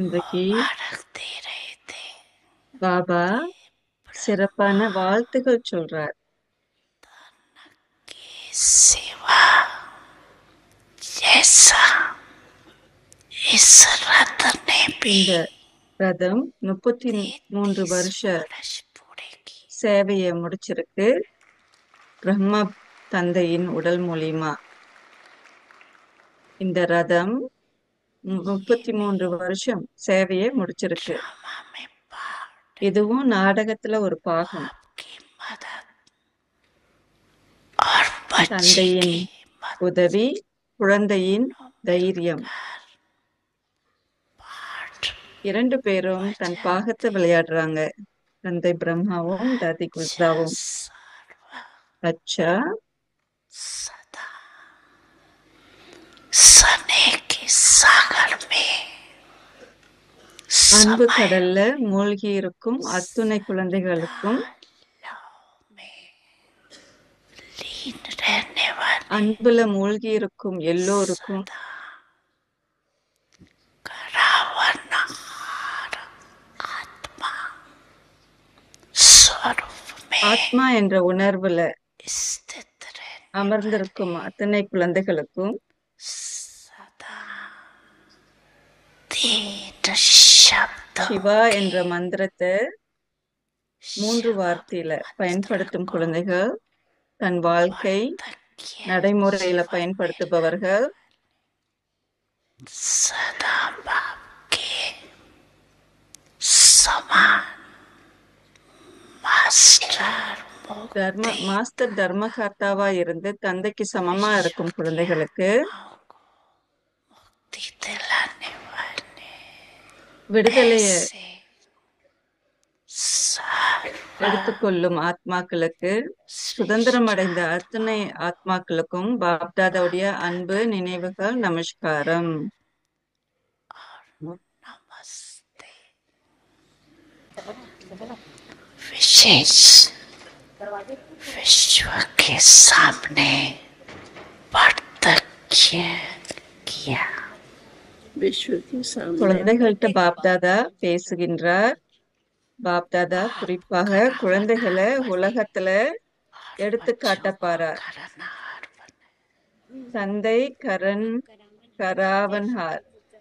இன்றைக்கு மறந்தே ரேதே பாபா சிறப்பான வாழ்த்துகள் சொல்றார் सिवा जैसा इस रथ ने भी இந்த ரதம் முப்பத்தி மூன்று வருஷ वर्ष पूरे की சேவையை முடிச்சிருக்கு பிரம்ம தந்தையின் உடல் மூலியமா இந்த ரதம் முப்பத்தி மூன்று வருஷம் சேவையை முடிச்சிருக்கு ड्रामा में पार्ट இதுவும் நாடகத்துல ஒரு பாகம் की मदद और बच्चे தந்தையின் की मदद உதவி குழந்தையின் தைரியம் पार्ट இரண்டு பேரும் தன் பாகத்தை விளையாடுறாங்க தந்தை பிரம்மாவும் தாதி குஸ்தாவும் सर्व அச்சா सदा सने के सागर में அன்பு समय கடல்ல மூழ்கி இருக்கும் அத்துணை குழந்தைகளுக்கும் में लीन रहने वाले அன்புல மூழ்கி இருக்கும் எல்லோருக்கும் करावनहार आत्मा स्वरूप में ஆத்மா என்ற உணர்வுல स्थित रहने அமர்ந்திருக்கும் அத்தனை குழந்தைகளுக்கும் सदा तीन शब्द சிவா என்ற மந்திரத்தை மூன்று வார்த்தையில பயன்படுத்தும் குழந்தைகள் தன் வாழ்க்கை நடைமுறையில பயன்படுத்துபவர்கள் सदा बाप के समान मास्टर தர்ம மாஸ்டர் தர்மகர்த்தாவா இருந்து தந்தைக்கு சமமா இருக்கும் குழந்தைகளுக்கு मुक्ति दिलाने वाले விடுதலைய ऐसे सर्व எடுத்துக்கொள்ளும் ஆத்மாக்களுக்கு சுதந்திரம் அடைந்த அத்தனை ஆத்மாக்களுக்கும் பாப்தாதாவுடைய அன்பு நினைவுகள் நமஸ்காரம் नमस्ते विशेष विश्व के सामने प्रत्यक्ष किया विश्व के सामने குழந்தைகள்கிட்ட பாப்தாதா பேசுகின்றார் பாப்தாதா குறிப்பாக குழந்தைகளை உலகத்துல எடுத்து காட்டப்பாரார் करनार बने தந்தை கரண் கராவன்ஹார்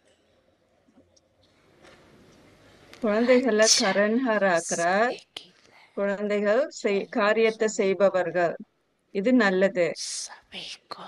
குழந்தைகளை கரன்ஹார் ஆக்குறார் की குழந்தைகள் செய்- காரியத்தை செய்பவர்கள் இது நல்லது सभी को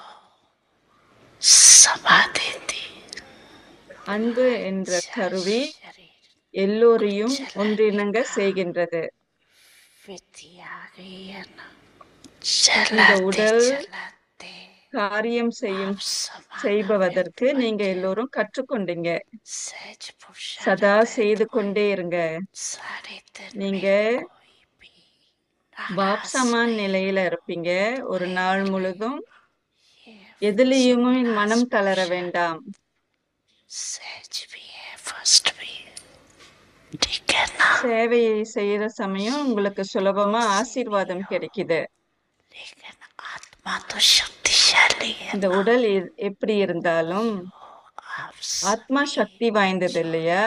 समाधि दी அன்பு என்ற கருவி शरीर எல்லோரையும் ஒன்றிணங்க செய்கின்றது विद्यागीन இந்த चलाते உடல் चलाते காரியம் செய்யும் समान செய்பவதற்கு நீங்க எல்லோரும் கற்றுக்கொண்டீங்க सहज पुरुषार्थ சதா செய்து கொண்டே இருங்க सारे दिन நீங்க में कोई भी பாப் नाराज சமான் नहीं நிலையில இருப்பீங்க ஒரு நாள் முழுதும் ये எதிலையுமே மனம் தளர வேண்டாம் सहज भी है फर्स्ट भी है ठीक है ना சேவையை செய்யற சமயம் உங்களுக்கு சுலபமா ஆசீர்வாதம் கிடைக்குது लेकिन आत्मा तो शक्तिशाली है இந்த உடல் எ- எப்படி இருந்தாலும் आप ஆத்மா சக்தி வாய்ந்தது இல்லையா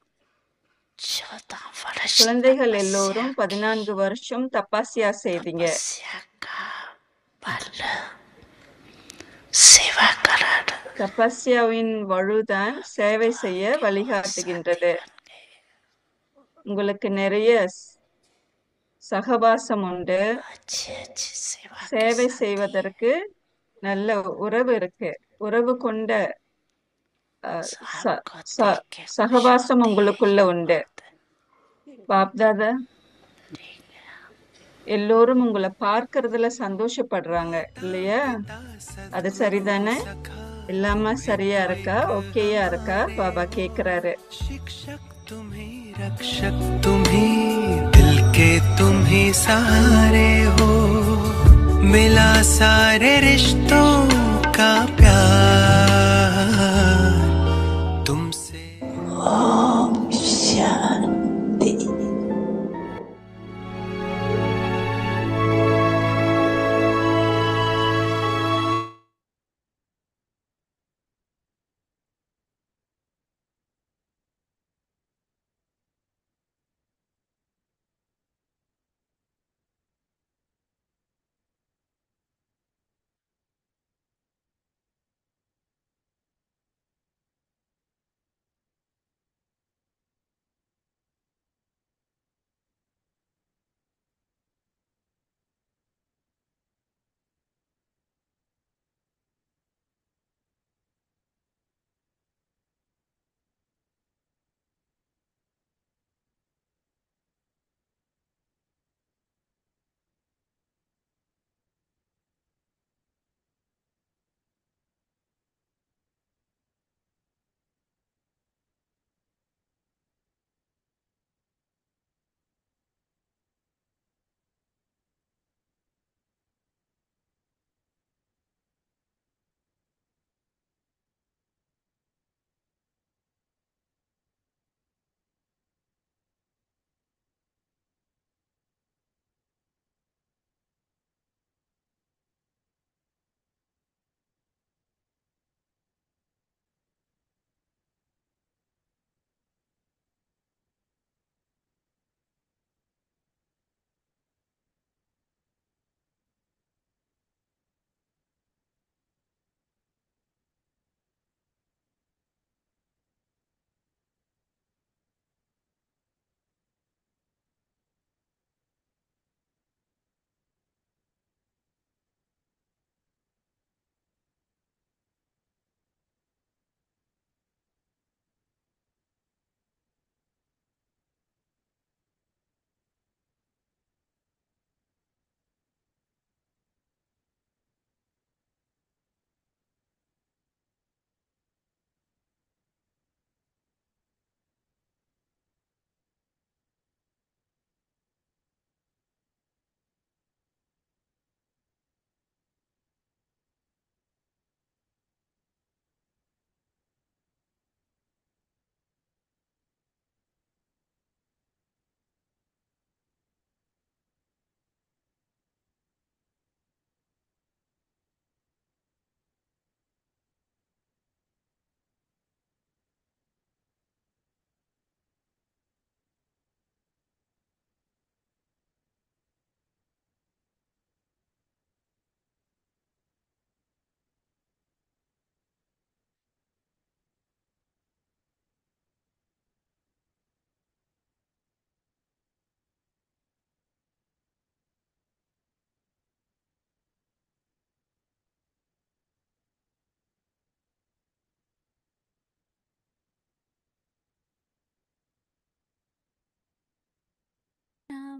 चौदह वर्ष குழந்தைகள் எல்லோரும் பதினான்கு வருஷம் தப்பாசியா செய்தீங்க तपस्या का बल सेवा करार தபஸ்யாவின் வலுதான் சேவை செய்ய வழிகாட்டுகின்றது உங்களுக்கு நிறைய ஸ்- சகவாசம் உண்டு अच्छी अच्छी सेवा के சேவை साथ செய்வதற்கு நல்ல உறவு இருக்கு உறவு கொண்ட அஹ், ச- आपको ச- देख के சகவாசம் உங்களுக்குள்ள உண்டு பாப்தாதா எல்லோரும் உங்களை பார்க்கறதுல சந்தோஷப்படுறாங்க இல்லையா அது சரிதானே எல்லாமே சரியா இருக்கா ஓகேயா இருக்கா பாபா கேக்குறாரு शिक्षक तुम्ही रक्षक तुम्ही दिल के तुम्ही सहारे हो मिला सारे रिश्तों का प्यार तुमसे शांति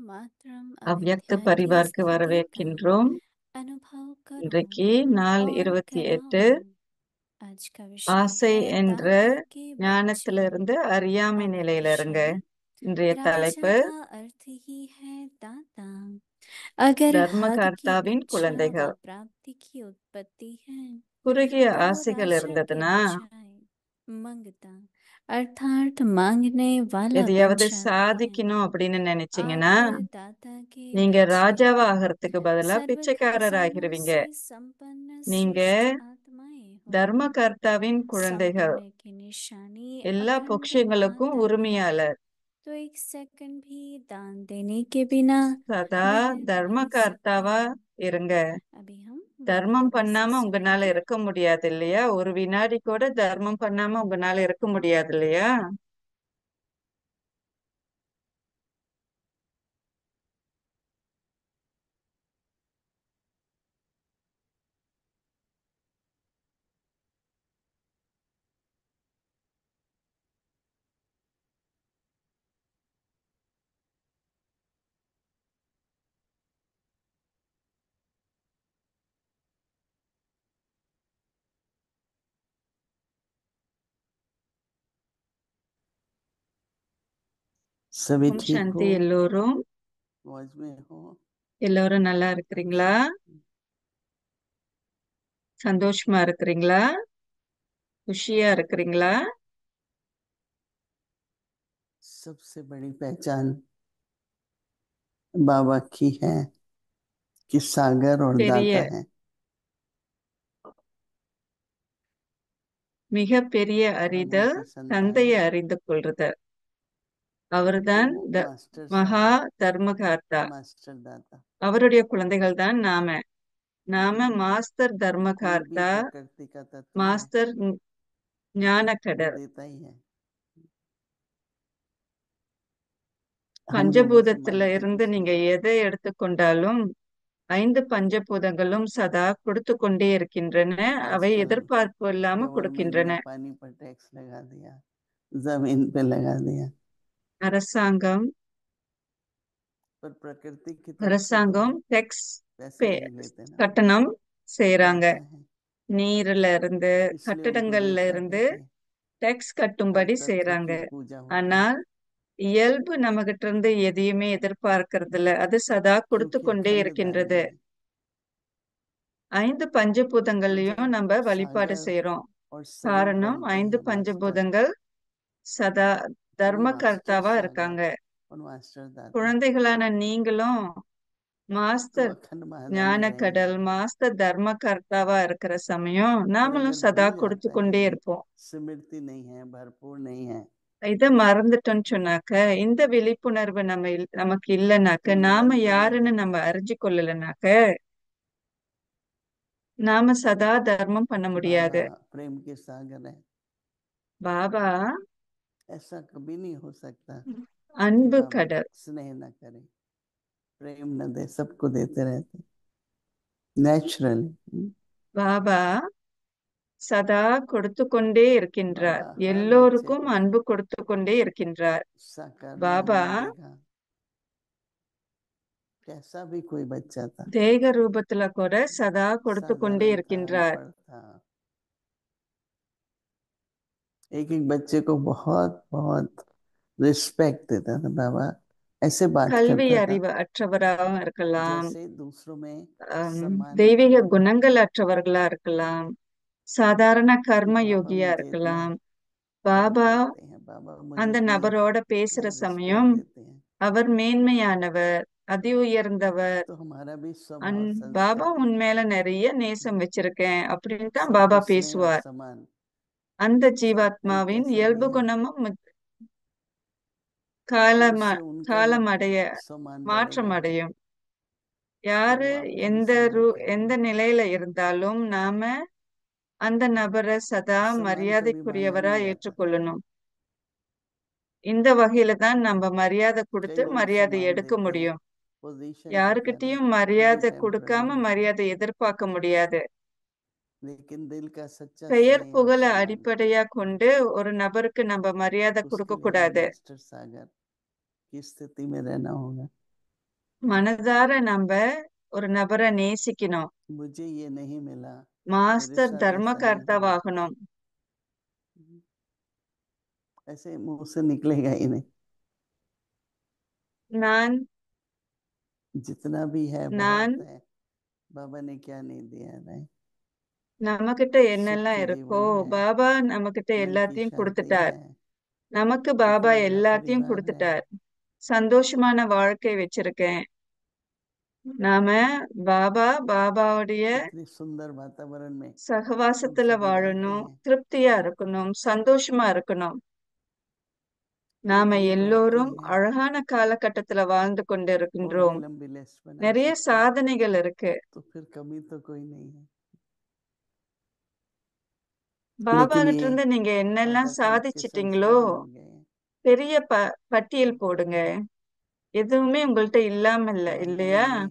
मात्रम அவ்யக்த अविद्या की பரிவார்க்கு स्थिति का வரவேற்கின்றோம் अनुभव करो இன்றைக்கு நாள் और இருபத்தி எட்டு कराओ आज का विषय ஆசை है என்ற दाता के बच्चे ஞானத்திலிருந்து அறியாமை और நிலையில இருங்க विषय இன்றைய राजा தலைப்பு का अर्थ ही है दाता अगर हद की தர்மகர்த்தாவின் इच्छा व குழந்தைகள் प्राप्ति की उत्पत्ति है குறுகிய तो ஆசைகள் राजा के இருந்ததுன்னா बजाय मंगता अर्थात मांगने वाला बन எதையாவது जाता है சாதிக்கணும் அப்படின்னு நினைச்சீங்கன்னா आप दाता के நீங்க बच्चे ராஜாவா ஆகிறதுக்கு பதிலா सर्व பிச்சைக்காரர் खजानों ஆகிருவீங்க से संपन्न நீங்க श्रेष्ठ आत्माएं हो தர்மகர்த்தாவின் குழந்தைகள் संपन्न की निशानी எல்லா अखंड பொக்கிஷங்களுக்கும் माता है உரிமையாளர் तो एक सेकंड भी दान देने के बिना சதா वह रह नहीं தர்மகர்த்தாவா सकते இருங்க अभी हम தர்மம் वाक्य பண்ணாம से உங்களால सुनेंगे இருக்க முடியாது இல்லையா ஒரு வினாடி கூட தர்மம் பண்ணாம உங்களால இருக்க முடியாது இல்லையா सभी ஓம் ठीक हो சாந்தி எல்லோரும் मौज में हो எல்லோரும் நல்லா இருக்கிறீங்களா சந்தோஷமா இருக்கிறீங்களா குஷியா இருக்கிறீங்களா सबसे बड़ी पहचान बाबा की है कि सागर और பெரிய दाता है மிக பெரிய அறிதல் भगवान के संतान தந்தையை அறிந்து கொள்றது அவர்தான் वो த- मास्टर மகா सागर தர்மகர்த்தா मास्टर दाता அவருடைய குழந்தைகள் தான் நாம நாம மாஸ்டர் कोई भी தர்மகர்த்தா प्रकृति का तत्व है மாஸ்டர் ஞ- वो ஞானக்கடர் देता ही है हम लोग उसे பஞ்சபூதத்துல मानते இருந்து कुछ நீங்க नहीं எதை எடுத்துக்கொண்டாலும் ஐந்து பஞ்சபூதங்களும் சதா கொடுத்து கொண்டே இருக்கின்றன அவை आजकल எதிர்பார்ப்பு இல்லாம गवर्नमेंट கொடுக்கின்றன ने पानी पर टैक्स लगा दिया जमीन पे लगा दिया அரசாங்கம் पर प्रकृति की तरफ से तो அரசாங்கம் டெக்ஸ் पैसा नहीं लेते ना கட்டணம் செய்யறாங்க दाता है நீர்ல இருந்து इसलिए उनको கட்டடங்கள்ல देवता இருந்து कहते हैं டெக்ஸ் हर கட்டும்படி तत्व செய்யறாங்க की पूजा होती है ஆனால் இயல்பு நம்ம கிட்ட இருந்து எதையுமே எதிர்பார்க்கறது இல்ல அது சதா கொடுத்து क्योंकि கொண்டே अखंड இருக்கின்றது दानी है ஐந்து तो பஞ்சபூதங்களையும் जब நம்ம வழிபாடு सागर செய்யறோம் और स्वरूप காரணம் बनते ஐந்து हैं मास्टर பஞ்சபூதங்கள் சதா यानी தர்ம मास्टर கர்த்தாவா सागर இருக்காங்க और मास्टर दाता குழந்தைகளான நீங்களும் तो மாஸ்டர் अखंड महादानी ஞான रहेंगे கடல் மாஸ்டர் தர்ம கர்த்தாவா இருக்கிற சமயம் पर நாமளும் अगर சதா भूल கொடுத்து जाता है கொண்டே இருப்போம் स्मृति नहीं है भरपूर नहीं है இத மறந்துட்டோம்னு சொன்னாக்க இந்த விழிப்புணர்வு நம்ம இல்- நமக்கு இல்லைனாக்க तो நாம निरंतर யாருன்னு नहीं நம்ம देखेगा அறிஞ்சு கொள்ளலைனாக்க நாம சதா தர்மம் பண்ண முடியாது बाबा प्रेम के सागर है பாபா ऐसा कभी नहीं हो सकता कि அன்பு बाबा கடல் स्नेह न करे प्रेम न दे सबको देते रहते नेचुरली பாபா சதா கொடுத்து கொண்டே இருக்கின்றார் बाबा हर बच्चे எல்லோருக்கும் को அன்பு கொடுத்து கொண்டே இருக்கின்றார் साकार रूप பாபா में देखा कैसा भी कोई बच्चा था தேக ரூபத்துல கூட சதா கொடுத்து கொண்டே साधारण था இருக்கின்றார் अनपढ़ था एक एक बच्चे को बहुत बहुत रिस्पेक्ट देता था बाबा ऐसे बात கல்வி करता था அறிவு அற்றவராகவும் இருக்கலாம் जैसे दूसरों में ஆம், सम्मान தெய்வீக குணங்கள் அற்றவர்களா இருக்கலாம் சாதாரண கர்ம बाबा யோகியா मुझे इतना இருக்கலாம் प्यार பாபா करते हैं बाबा मुझे அந்த इतनी நபரோட பேசுற रिस्पेक्ट சமயம் देते हैं அவர் மேன்மையானவர் அதி உயர்ந்தவர் तो हमारा भी அன் स्वभाव பாபா संस्कार உன் மேல நிறைய நேசம் வச்சிருக்கேன் அப்படின்னு தான் सबको பாபா स्नेह और பேசுவார் सम्मान அந்த सब कोई ஜீவாத்மாவின் कैसा இயல்பு भी है குணமும் மு- तो காலம் उससे उनका காலம் जब அடைய सम्मान மாற்றம் बढ़ेगा அடையும் तो யாரு वो आपका भी எந்த सम्मान ரூ करेंगे எந்த நிலையில இருந்தாலும் நாம அந்த நபரை சதா सम्मान कभी मांगा மரியாதைக்குரியவரா नहीं जाता ஏற்றுக்கொள்ளணும் இந்த வகையில தான் நம்ம மரியாதை கொடுத்து कई लोग மரியாதை सम्मान எடுக்க देते हैं முடியும் पोजीशन के कारण யாருக்கிட்டயும் वो भी மரியாதை टेम्पररी கொடுக்காம है மரியாதை எதிர்பார்க்க முடியாது लेकिन दिल का सच्चा பெயர் स्नेह और புகழ सम्मान அடிப்படையா கொண்டு ஒரு நபருக்கு நம்ம மரியாதை கொடுக்க उसके लिए கூடாது मास्टर सागर की स्थिति में रहना होगा மனதார நம்ம ஒரு நபரை நேசிக்கணும் मुझे ये नहीं मिला मेरे மாஸ்டர் साथ ऐसा नहीं हुआ தர்மகர்த்தாவாகணும் ऐसे मुंह से निकलेगा ही नहीं நான் जितना भी है நான் बहुत है बाबा ने क्या नहीं दिया है நம்மகிட்ட सुख என்னெல்லாம் की இருக்கோ जीवन है பாபா நம்மகிட்ட मन की எல்லாத்தையும் शांति கொடுத்துட்டார் है நமக்கு एक பாபா मेरा எல்லாத்தையும் परिवार है கொடுத்துட்டார் சந்தோஷமான வாழ்க்கை வச்சிருக்கேன் நாம பாபா பாபாவுடைய इतनी सुंदर वातावरण में हम சகவாசத்துல सभी रहते வாழணும் हैं திருப்தியா இருக்கணும் சந்தோஷமா இருக்கணும் एक நாம रीत रहती எல்லோரும் है அழகான காலகட்டத்துல வாழ்ந்து और கொண்டிருக்கின்றோம் भी लंबी लिस्ट बना நிறைய सकते हैं சாதனைகள் இருக்கு तो फिर कमी तो कोई नहीं है பாபா लेकिन கிட்ட ये இருந்து நீங்க என்னெல்லாம் आध्यात्मिक के சாதிச்சிட்டீங்களோ संस्कार मिल गए हैं பெரிய ப பட்டியல் போடுங்க எதுவுமே உங்கள்ட்ட இல்லாம இல்ல हमारे இல்லையா लिए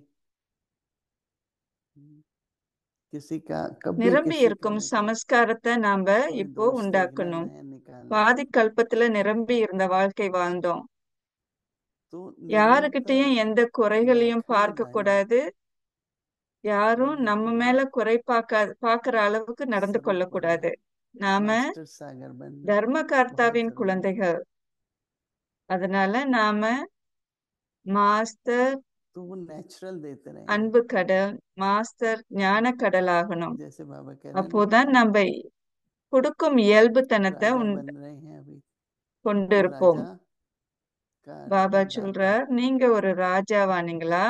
हम्म, किसी का कभी நிரம்பி किसी का இருக்கும் नहीं சமஸ்காரத்தை நாம कोई இப்போ दोष देखना உண்டாக்கணும் नया निकालना பாதி கல்பத்துல நிரம்பி இருந்த வாழ்க்கை வாழ்ந்தோம் तो யாருகிட்டயும் निरंतर எந்த குறைகளையும் अखंड பார்க்க भाग्य கூடாது யாரும் बनने நம்ம के மேல लिए குறை பார்க்க பார்க்கிற அளவுக்கு நடந்து स्वरूप கொள்ளக்கூடாது बनना நாம मास्टर सागर बनना बहुत தர்மகர்த்தாவின் जरूरी है குழந்தைகள் அதனால நாம மாஸ்டர் तो वो नेचुरल देते रहे அன்பு கடல் மாஸ்டர் ஞான கடல் ஆகணும் जैसे बाबा कह रहे हैं ना அப்போதான் நம்ம கொடுக்கும் இயல்புத்தனத்தை राजा உண் बन रहे हैं अभी கொண்டு तो இருப்போம் राजा का अर्थ பாபா है दाता சொல்றார் நீங்க ஒரு ராஜாவானீங்களா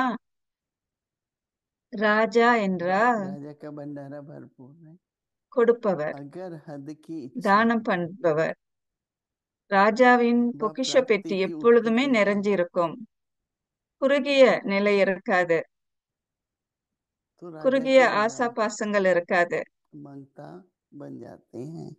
ராஜா रा, என்றால் राजा का भंडारा भरपूर है கொடுப்பவர் अगर हद की इच्छा தானம் பண்ணுபவர் ராஜாவின் व பொக்கிஷ प्राप्ति பெட்டி की எப்பொழுதுமே उत्कंठा நிறைஞ்சு இருக்கும் குறுகிய நிலை இருக்காது तो राजा குறுகிய के ஆசா बजाय பாசங்கள் இருக்காது मंगता बन जाते हैं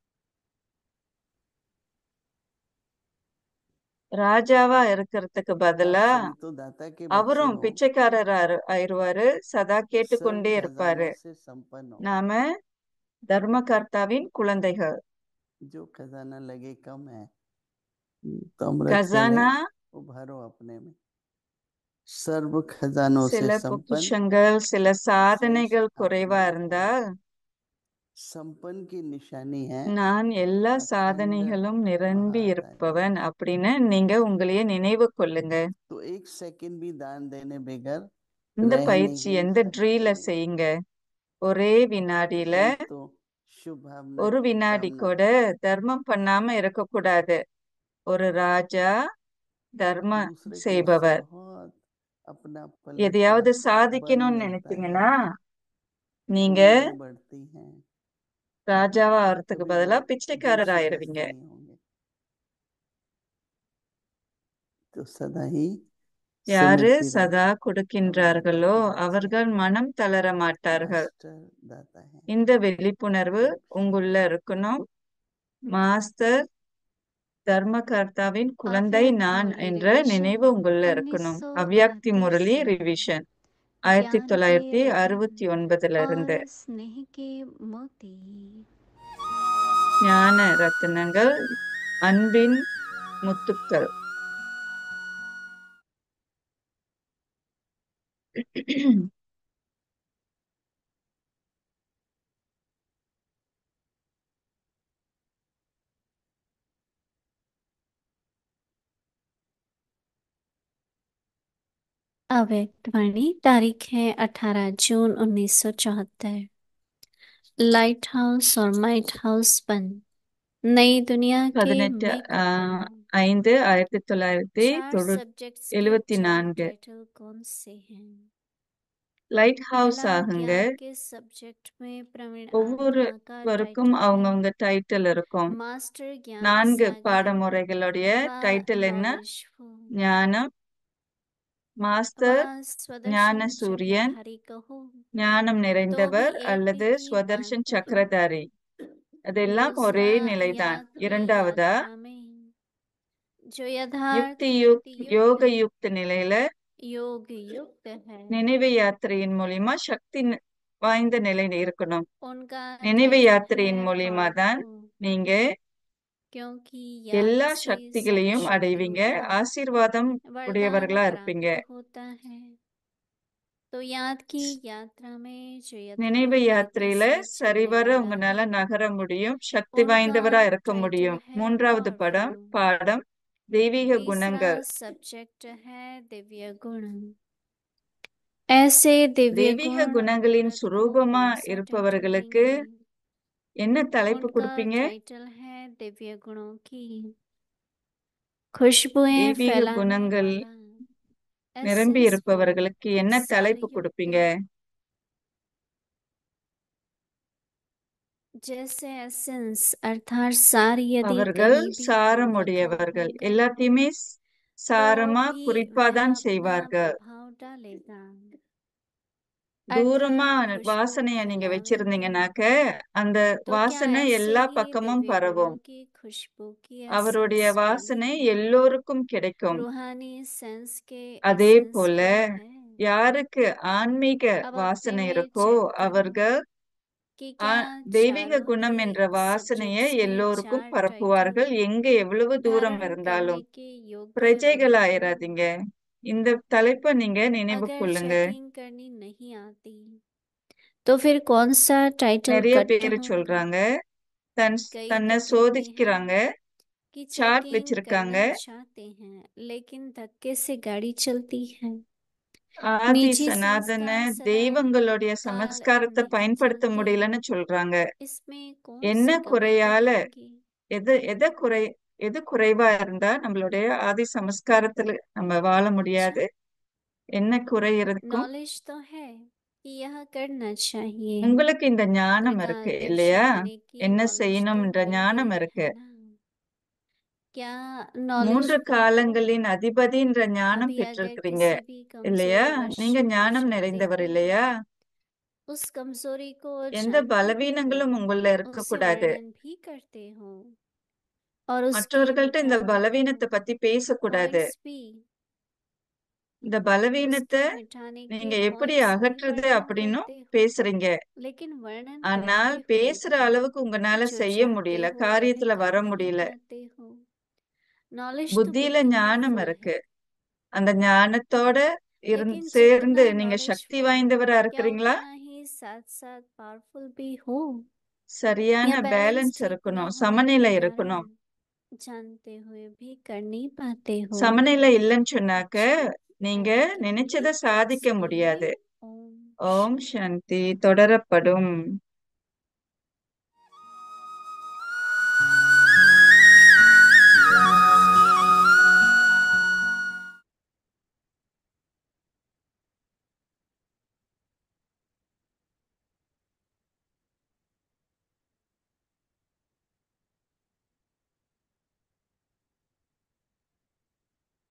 ராஜாவா இருக்கிறதுக்கு आप பதிலா सभी तो दाता के बच्चे அவரும் हो பிச்சைக்காரர் ஆரு- ஆயிருவாரு சதா सर्व கேட்டுக்கொண்டே இருப்பாரு खजानों से संपन्न हो நாம தர்மகர்த்தாவின் குழந்தைகள் जो खजाना लगे कम है तो अमृत से கசானா वो भरो अपने में सर्व खजानों से சில संपन्न பொக்கிஷங்கள் சில शेष சாதனைகள் குறைவா आत्मा है இருந்தால் संपन्न की निशानी है நான் எல்லா अखंड சாதனைகளும் நிரம்பி महादानी இருப்பவன் அப்படின்னு நீங்க உங்களையே நினைவு கொள்ளுங்க तो एक सेकंड भी दान देने बगैर இந்த रह பயிற்சி नहीं எந்த ட்ரீல सकते செய்யுங்க ஒரே வினாடியில एक तो शुभ भावना ஒரு की வினாடி कामना கூட தர்மம் பண்ணாம இருக்கக்கூடாது ஒரு ராஜா தர்ம दूसरे को செய்பவர் बहुत अपना எதையாவது पलट बल சாதிக்கணும்னு मिलता है நினைச்சீங்கன்னா நீங்க उम्मीदें बढ़ती हैं ராஜாவா ஆகிறதுக்கு कभी பதிலா वो பிச்சைக்காரர் दिल ஆயிருவீங்க शिकस्त नहीं होंगे तो सदा ही யாரு सुमिरती रहे சதா हम दाता கொடுக்கின்றார்களோ के बच्चे அவர்கள் மனம் தளர மாட்டார்கள் मास्टर दाता है இந்த விழிப்புணர்வு உங்குள்ள இருக்கணும் மாஸ்டர் தர்மகர்த்தாவின் குழந்தை அவ்யாக்தி நான் முரளி என்ற ரிவிஷன் நினைவு உங்குள்ள இருக்கணும் அவ்யாக்தி 1929 முரளி से ரிவிஷன் ஆயிரத்தி ज्ञान के தொள்ளாயிரத்தி रतन அறுபத்தி ஒன்பதுல இருந்து और स्नेह के मोती ஞான ரத்தினங்கள் அன்பின் முத்துக்கள் अव्यक्तवाणी तारीख है 18 जून 1974 लाइट हाउस और माइट हाउस बंद नई दुनिया के பதினெட்டு मेकअप ஆஹ், करो ஐந்து ஆயிரத்தி தொள்ளாயிரத்தி चार தொண்ணூ सब्जेक्ट्स के எழுவத்தி चार நான்கு टाइटल कौन से हैं லைட் ஹவுஸ் पहला ஆகுங்க ज्ञान के सब्जेक्ट में प्रवीण आत्मा का ஒவ்வொருவருக்கும் टाइटल है அவங்கவங்க டைட்டில் இருக்கும் मास्टर ज्ञान நான்கு सागर பாடமுறைகளுடைய व டைட்டில் என்ன नवविश्व ஞானம் व மாஸ்டர் ஞான स्वदर्शन சூரியன் चक्रधारी कहो ஞானம் तो भी நிறைந்தவர் एक அல்லது ही ஸ்வதர்ஷன் अंत है சக்கரதாரி அதெல்லாம் ஒரே दूसरा நிலைதான் यात्री இரண்டாவதா यात्रा में जो यथार्थ யுக்தி யுக் युक्ति யோக युक्त யுக்த நிலையில योग युक्त है நினைவு யாத்திரையின் மூலியமா சக்தி ந- வாய்ந்த நிலை இருக்கணும் उनका நினைவு टाइटल யாத்திரையின் है மூலியமா தான் पावरफुल நீங்க क्योंकि எல்லா याद से सब சக்திகளையும் शक्ति அடைவீங்க होती है ஆசீர்வாதம் वरदान உடையவர்களா இருப்பீங்க प्राप्त होता है तो याद की यात्रा में जो நினைவு यथार्थ गति யாத்திரையில से चलने சரிவர वाला உங்களால है நகர முடியும் சக்தி उनका வாய்ந்தவரா இருக்க टाइटल முடியும் है மூன்றாவது படம் पावरफुल பாடம் தெய்வீக तीसरा குணங்கள் सब्जेक्ट है दिव्य गुण ऐसे दिव्य தெய்வீக गुण குணங்களின் प्रतिभा சுரூபமா कौन सा टाइटल இருப்பவர்களுக்கு देंगे என்ன தலைப்பு उनका கொடுப்பீங்க टाइटल है दिव्य गुणों की खुशबुएं தெய்வீக फैलाने குணங்கள் वाला நிரம்பி एसेंस फुल இருப்பவர்களுக்கு என்ன தலைப்பு கொடுப்பீங்க सारयुक्त जैसे एसेंस अर्थात सार यदि அவர்கள் कहीं भी कम रखा சாரமுடையவர்கள் होगा எல்லாத்தையுமே ஸ்- तो சாரமா भी குறிப்பா वह தான் अपना செய்வார்கள் प्रभाव डालेगा தூரமா अर्थात खुशबू வாசனைய நீங்க फैलावेगा வச்சிருந்தீங்கனாக்க அந்த तो क्या வாசனை ऐसे எல்லா ही பக்கமும் दिव्य பரவும் गुणों की खुशबू की அவருடைய एसेंस வாசனை वाली எல்லோருக்கும் கிடைக்கும் रूहानी सेंस के அதே एसेंस போல क्या है யாருக்கு ஆன்மீக अब अपने வாசனை में இருக்கோ चेक करो அவர்கள் कि ஆ- क्या தெய்வீக चारों குணம் के என்ற வாசனையை सब्जेक्ट्स के எல்லோருக்கும் चार பரப்புவார்கள் टाइटल எங்க எவ்வளவு தூரம் धारण இருந்தாலும் करने के योग्य பிரஜைகள் बने हो ஆயிராதீங்க இந்த தலைப்பை நீங்க நினைவு अगर கொள்ளுங்க चेकिंग करनी नहीं आती तो फिर कौन सा टाइटल நிறைய कट பேர் होगा சொல்றாங்க தன் कई தன்னை तो कहते हैं சோதிக்கிறாங்க कि சார்ட் चेकिंग வச்சிருக்காங்க करना चाहते हैं लेकिन धक्के से गाड़ी चलती है ஆதி निजी சனாதன संस्कार सदा தெய்வங்களுடைய ताल சமஸ்காரத்தை नहीं பயன்படுத்த चलते முடியலன்னு சொல்றாங்க इसमें कौन என்ன सी कमी குறையால दिखेगी எது எதை குறை எது குறைவா இருந்தா நம்மளுடைய ஆதி சமஸ்காரத்துல நம்ம வாழ अच्छा முடியாது என்ன குறை இருக்கும் नॉलेज तो है कि यह करना चाहिए உங்களுக்கு இந்த ஞானம் இருக்கு प्रकाश இல்லையா देने की என்ன नॉलेज तो செய்யணும்ன்ற है ஞானம் ही இருக்கு है ना क्या नॉलेज மூன்று भी हो காலங்களின் அதிபதின்ற ஞானம் अभी अगर பெற்றிருக்கிறீங்க किसी भी இல்லையா कमजोरी वश நீங்க हो ஞானம் जाते நிறைந்தவர் हैं இல்லையா उस कमजोरी को எந்த जानते भी हो பலவீனங்களும் உங்கள उससे இருக்கக்கூடாது वर्णन भी करते हो और उसकी மற்றவர்கள்ட்ட இந்த मिटाने பலவீனத்தை को பத்தி பேசக்கூடாது पॉइंट्स भी இந்த பலவீனத்தை उसके मिटाने के நீங்க எப்படி पॉइंट्स भी அகற்றுது वर्णन அப்படின்னும் करते हो பேசுறீங்க लेकिन वर्णन ஆனால் करते हुए பேசுற भी அளவுக்கு உங்களால जो செய்ய चाहते முடியல हो वह காரியத்துல வர कर नहीं முடியல पाते हो नॉलेज तो புத்தியில बुद्धि में ஞானம் फुल இருக்கு है அந்த ஞானத்தோட இருந்து लेकिन சேர்ந்து जितना நீங்க नॉलेज சக்தி हो வாய்ந்தவரா क्या இருக்கிறீங்களா उतना ही साथ साथ पावरफुल भी हो சரியான या बैलेंस பேலன்ஸ் ठीक न இருக்கணும் होने சமநிலை के இருக்கணும் कारण जानते हुए भी कर नहीं पाते हो சமநிலை இல்லைன்னு சொன்னாக்க अच्छा நீங்க एंड நினைச்சதை प्लीज சாதிக்க बोलिए முடியாது ओम ஓம் சாந்தி தொடரப்படும்